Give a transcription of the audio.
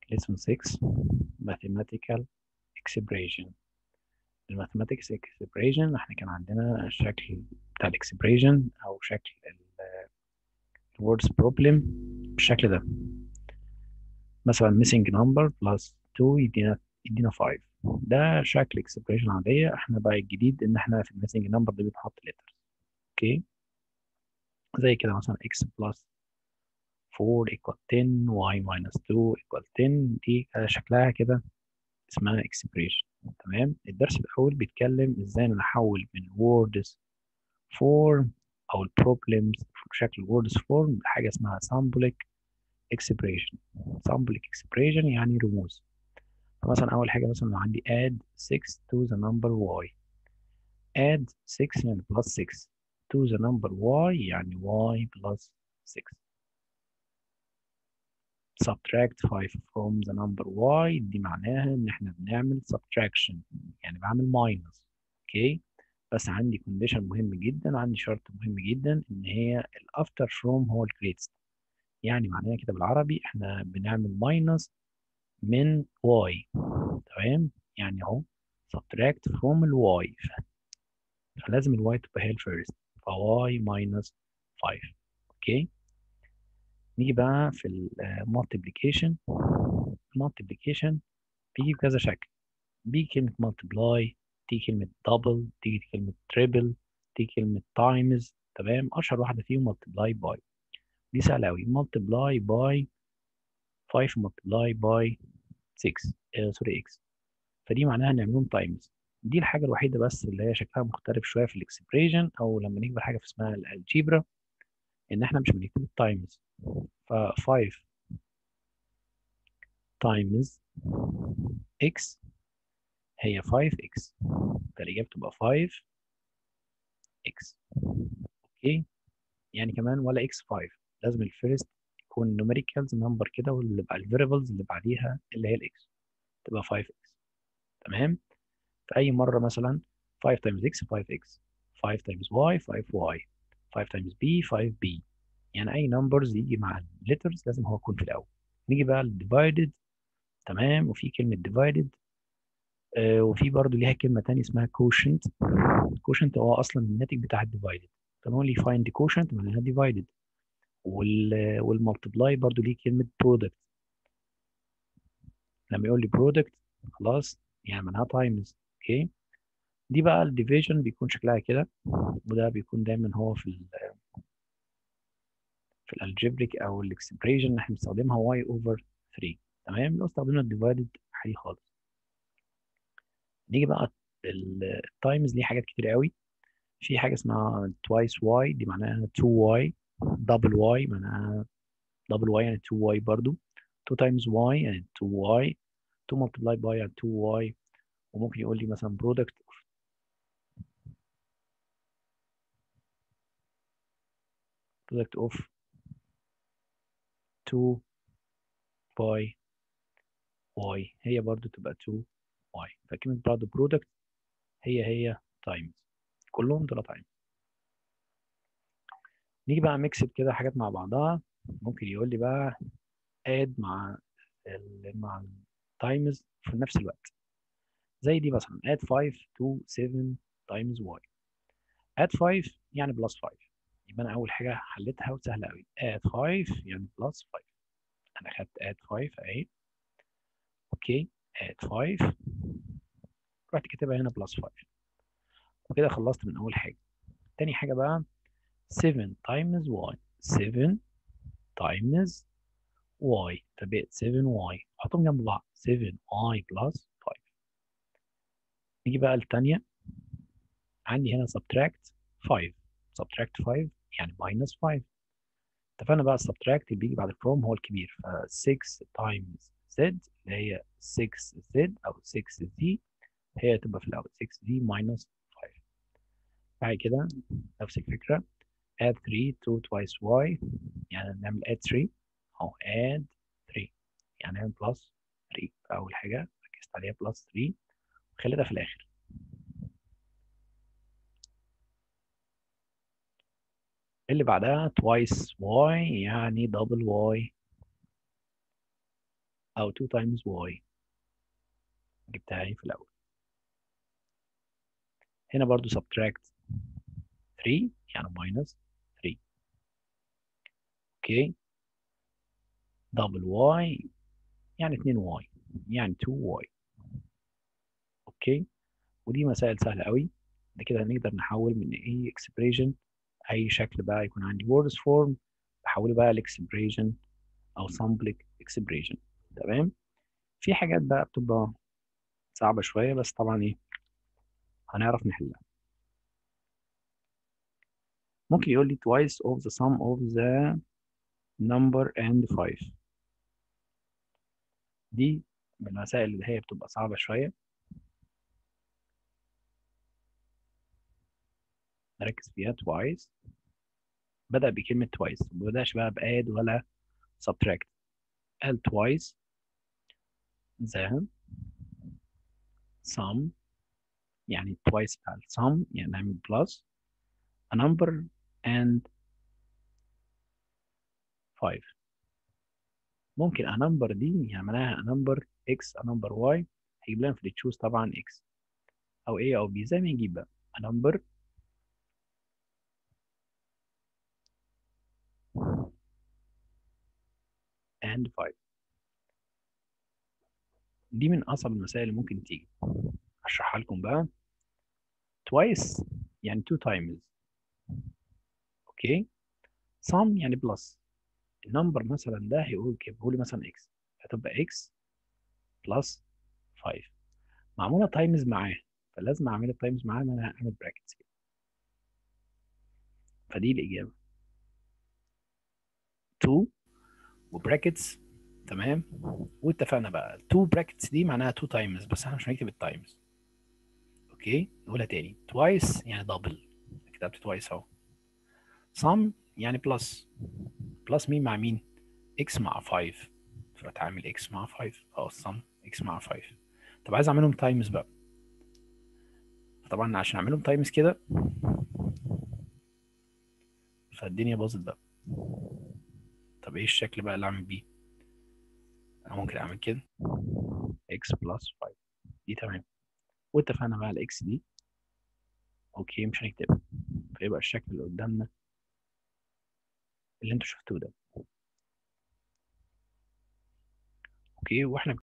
lesson 6 mathematical expression الماثيماتكس expression احنا كان عندنا الشكل بتاع الاكسبريشن او شكل الوردز problem بالشكل ده مثلا missing number plus 2 يدينا يدينا 5 ده شكل expression عادية احنا بقى الجديد ان احنا في الميسنج نمبر دي بنحط letters اوكي زي كده مثلا x plus 4 equal 10 y minus 2 equal 10 دي شكلها كده اسمها expression تمام الدرس الأول بيتكلم ازاي نحول من words form أو problems في شكل words form لحاجة اسمها symbolic expression symbolic expression يعني رموز فمثلا أول حاجة مثلا لو عندي add 6 to the number y add 6 يعني plus 6 to the number y يعني y plus 6 subtract 5 from the number y دي معناها ان احنا بنعمل subtraction يعني بعمل minus اوكي بس عندي condition مهم جدا عندي شرط مهم جدا ان هي ال after from هو ال greatest يعني معناها كده بالعربي احنا بنعمل minus من y تمام يعني اهو subtract from ال y فلازم ال y تبقى هي ال first ف y minus 5 اوكي نيجي بقى في المالتيبليكيشن المالتيبليكيشن بيجي بكذا شكل بيجي كلمة multiply تيجي كلمة double تيجي كلمة triple تيجي كلمة times تمام أشهر واحدة فيهم multiply by دي سهلة أوي multiply by 5 multiply by 6 آه سوري x فدي معناها نعملهم times دي الحاجة الوحيدة بس اللي هي شكلها مختلف شوية في الاكسبريشن أو لما نكبر حاجة في اسمها الالجبرا إن إحنا مش بنكتب التايمز ف 5 times x هي 5x فالإجابة تبقى 5x أوكي يعني كمان ولا x 5 لازم الفيرست يكون numericals number كده واللي بقى الفاريبلز اللي بعديها اللي هي الx تبقى 5x تمام في أي مرة مثلا 5 times x 5x 5 times y 5y 5 times b 5b يعني اي نمبرز يجي مع الليترز لازم هو يكون في الاول نيجي بقى للديفايدد تمام وفي كلمه ديفايدد آه وفي برضو ليها كلمه ثانيه اسمها كوشنت كوشنت هو اصلا الناتج بتاع الديفايدد فنقول لي فايند كوشنت معناها ديفايدد وال والمالتبلاي برضو ليه كلمه برودكت لما يقول لي برودكت خلاص يعني معناها تايمز اوكي دي بقى الديفيجن بيكون شكلها كده وده بيكون دايما هو في ال في الالجبريك او الاكسبريشن اللي احنا بنستخدمها y اوفر 3 تمام لو استخدمنا الديفايدد عادي خالص نيجي بقى التايمز ليه حاجات كتير قوي في حاجه اسمها twice y دي معناها 2y double y معناها double y يعني 2y برضو 2 times y يعني 2y 2 multiply by يعني 2y وممكن يقول لي مثلا product product of 2 باي y هي برضو تبقى 2 y فكلمة بعد برودكت هي هي تايمز كلهم دول تايمز نيجي بقى ميكس كده حاجات مع بعضها ممكن يقول لي بقى اد مع ال مع التايمز في نفس الوقت زي دي مثلا add 5 to 7 times y add 5 يعني بلس 5 يبقى انا اول حاجه حليتها وسهله قوي add 5 يعني بلس 5 انا اخدت add 5 اهي اوكي add 5 رحت كاتبها هنا بلس 5 وكده خلصت من اول حاجه تاني حاجه بقى 7 times y 7 times y فبقت 7y حطهم جنب بعض 7y plus 5 نيجي بقى الثانيه عندي هنا subtract 5 subtract 5 يعني minus 5 اتفقنا بقى السبتراكت اللي بيجي بعد الفروم هو الكبير ف 6 times z اللي هي 6z او 6z هي تبقى في الاول 6z minus 5 بعد كده نفس الفكره add 3 to twice y يعني نعمل add 3 او add 3 يعني نعمل plus 3 فاول حاجه ركزت عليها plus 3 وخليتها في الاخر اللي بعدها twice y يعني double y او 2 times y جبتها اهي في الاول هنا برضو subtract 3 يعني minus 3 اوكي double y يعني 2y يعني 2y اوكي ودي مسائل سهلة قوي ده كده هنقدر نحول من اي expression اي شكل بقى يكون عندي words form بحوله بقى لاكسبريشن او سامبلك expression تمام في حاجات بقى بتبقى صعبة شوية بس طبعا ايه هنعرف نحلها ممكن يقول لي twice of the sum of the number and 5 دي من المسائل اللي هي بتبقى صعبة شوية نركز فيها twice بدأ بكلمة twice ما بدأش بقى بadd ولا subtract قال twice the sum يعني twice بتاع sum يعني نعمل plus a number and 5 ممكن a number دي يعني معناها a number x a number y هيجيب لنا في التشوز طبعا x او a او b زي ما يجيب بقى a number and 5 دي من اصعب المسائل اللي ممكن تيجي هشرحها لكم بقى twice يعني two times اوكي sum يعني plus النمبر مثلا ده هيقول هيجيبه لي مثلا x هتبقى x plus 5 معموله تايمز معاه فلازم اعمل التايمز معاه ان انا اعمل براكتس كده فدي الاجابه 2 وبراكتس تمام واتفقنا بقى 2 براكتس دي معناها 2 تايمز بس احنا مش هنكتب التايمز اوكي نقولها تاني توايس يعني دبل كتبت توايس اهو sum يعني بلس بلس مين مع مين x مع 5 فتعامل x مع 5 اه sum x مع 5 طب عايز اعملهم تايمز بقى طبعا عشان اعملهم تايمز كده فالدنيا باظت بقى طب ايه الشكل بقى اللي اعمل بيه انا ممكن اعمل كده x بلس 5 دي تمام واتفقنا بقى على x دي اوكي مش هنكتبها فيبقى الشكل اللي قدامنا اللي انتوا شفتوه ده اوكي واحنا